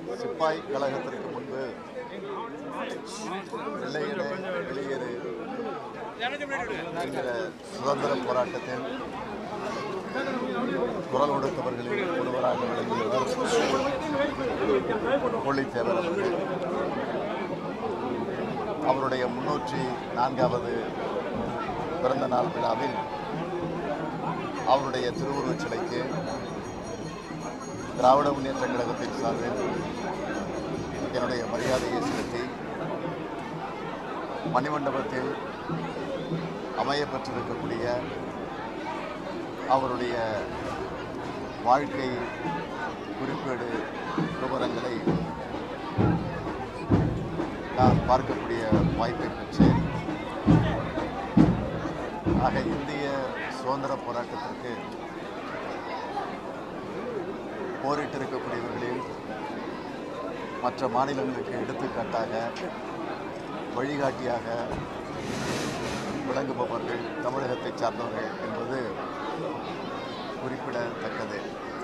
சிப்பாய் கழகத்திற்கு முன்பு வெள்ளையனே வெளியேறு என்கிற சுதந்திர போராட்டத்தில் குரல் கொடுத்தவர்களில் ஒருவராக விளங்கியவர் கொள்ளித்தேவர் அவர்கள் அவருடைய முன்னூற்றி நான்காவது பிறந்த நாள் விழாவில் அவருடைய திருவுருவச் சிலைக்கு திராவிட முன்னேற்ற கழகத்தின் சார்பில் என்னுடைய மரியாதையை செலுத்தி மணிமண்டபத்தில் அமையப்பெற்றிருக்கக்கூடிய அவருடைய வாழ்க்கை குறிப்பேடு விவரங்களை நான் பார்க்கக்கூடிய வாய்ப்பை பெற்றேன் ஆக இந்திய சுதந்திர போராட்டத்திற்கு போரிட்டிருக்கக்கூடியவர்களில் மற்ற மாநிலங்களுக்கு எடுத்துக்காட்டாக வழிகாட்டியாக விளங்குபவர்கள் தமிழகத்தைச் சார்ந்தவர்கள் என்பது குறிப்பிடத்தக்கது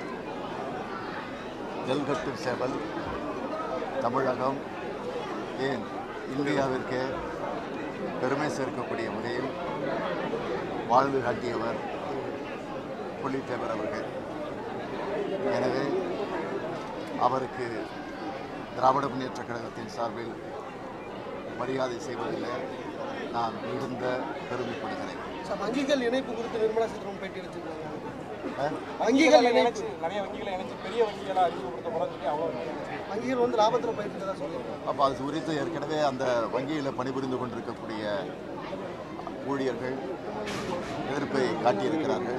ஜல்கட்டு சேவல் தமிழகம் ஏன் இந்தியாவிற்கே பெருமை சேர்க்கக்கூடிய முறையில் வாழ்ந்து காட்டியவர் புலித்தேவர் அவர்கள் எனவே அவருக்கு திராவிட முன்னேற்ற கழகத்தின் சார்பில் மரியாதை செய்வதில் நான் மிகுந்த பெருமைப்படுகிறேன் சார், வங்கிகள் இணைப்பு குறித்து நிர்மலா சீதாராமன் பேட்டி அளிச்சிருக்காங்க அஹ், வங்கிகள் இணைப்பு இணைச்சு நிறைய வங்கிகளை இணைச்சு பெரிய வங்கிகளா அறிமுகப்படுத்த போறோம்னு சொல்லி அவங்க வங்கிகள் வந்து லாபத்தில் போயிட்டு சொல்லியிருக்காங்க அப்போ அது குறித்து ஏற்கனவே அந்த வங்கியில் பணிபுரிந்து கொண்டிருக்கக்கூடிய ஊழியர்கள் எதிர்ப்பை காட்டியிருக்கிறார்கள்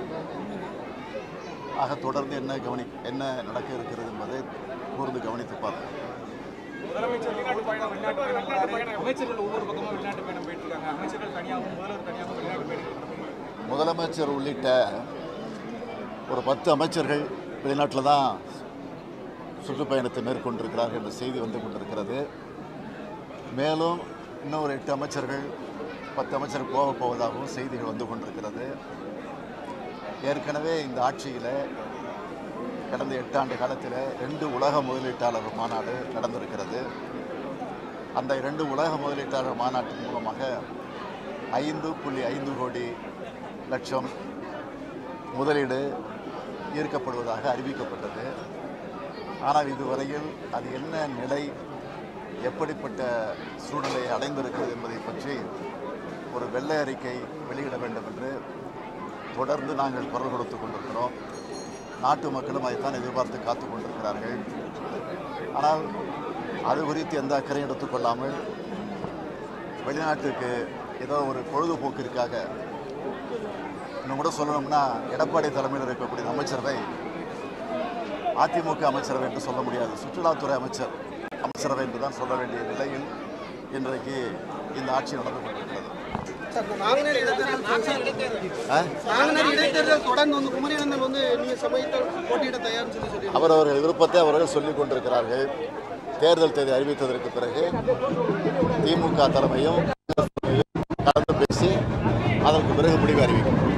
ஆக தொடர்ந்து என்ன கவனி என்ன நடக்க இருக்கிறது என்பதை கூர்ந்து கவனித்து பார்ப்போம் முதலமைச்சர் வெளிநாட்டு பயணம் வெளிநாட்டு பயணம் போறாரு அமைச்சர்கள் ஒவ்வொரு பக்கமும் வெளிநாட்டு பயணம் போயிட்டு இருக்காங்க அமைச்சர்கள் தனியாகவும் முதல்வர் தனியாகவும் வெளிநாட்டு பயணம் நடத்துறாங்க. முதலமைச்சர் உள்ளிட்ட ஒரு பத்து அமைச்சர்கள் வெளிநாட்டில் தான் சுற்றுப்பயணத்தை மேற்கொண்டிருக்கிறார்கள் என்ற செய்தி வந்து கொண்டிருக்கிறது மேலும் இன்னும் ஒரு எட்டு அமைச்சர்கள் பத்து அமைச்சர்கள் போக போவதாகவும் செய்திகள் வந்து கொண்டிருக்கிறது ஏற்கனவே இந்த ஆட்சியில் கடந்த எட்டு ஆண்டு காலத்தில் ரெண்டு உலக முதலீட்டாளர் மாநாடு நடந்திருக்கிறது அந்த இரண்டு உலக முதலீட்டாளர் மாநாட்டின் மூலமாக ஐந்து புள்ளி ஐந்து கோடி லட்சம் முதலீடு ஈர்க்கப்படுவதாக அறிவிக்கப்பட்டது ஆனால் இதுவரையில் அது என்ன நிலை எப்படிப்பட்ட சூழ்நிலையை அடைந்திருக்கிறது என்பதை பற்றி ஒரு வெள்ளை அறிக்கை வெளியிட வேண்டும் என்று தொடர்ந்து நாங்கள் குரல் கொடுத்து கொண்டிருக்கிறோம் நாட்டு மக்களும் அதைத்தான் எதிர்பார்த்து காத்து கொண்டிருக்கிறார்கள் ஆனால் அது குறித்து எந்த அக்கறையும் எடுத்துக்கொள்ளாமல் வெளிநாட்டுக்கு ஏதோ ஒரு பொழுதுபோக்கிற்காக இன்னும் கூட சொல்லணும்னா எடப்பாடி தலைமையில் இருக்கக்கூடிய அமைச்சரவை அதிமுக அமைச்சரவை என்று சொல்ல முடியாது சுற்றுலாத்துறை அமைச்சர் அமைச்சரவை என்று தான் சொல்ல வேண்டிய நிலையில் இன்றைக்கு இந்த ஆட்சி நடந்து கொண்டிருக்கிறது சார் இந்த நாங்குநேரி இடைத்தேர்தல் ஆ? நாங்குநேரி இடைத்தேர்தல் தொடர்ந்து வந்து குமரிநந்தன் வந்து நீங்க சமயத்தில் போட்டியிட தயார்னு சொல்லி சொல்லி அவரவர்கள் விருப்பத்தை அவர்கள் சொல்லிக் கொண்டிருக்கிறார்கள் தேர்தல் தேதி அறிவித்ததற்கு பிறகு திமுக தலைமையும் கலந்து பேசி அதற்கு பிறகு முடிவு அறிவிக்கும்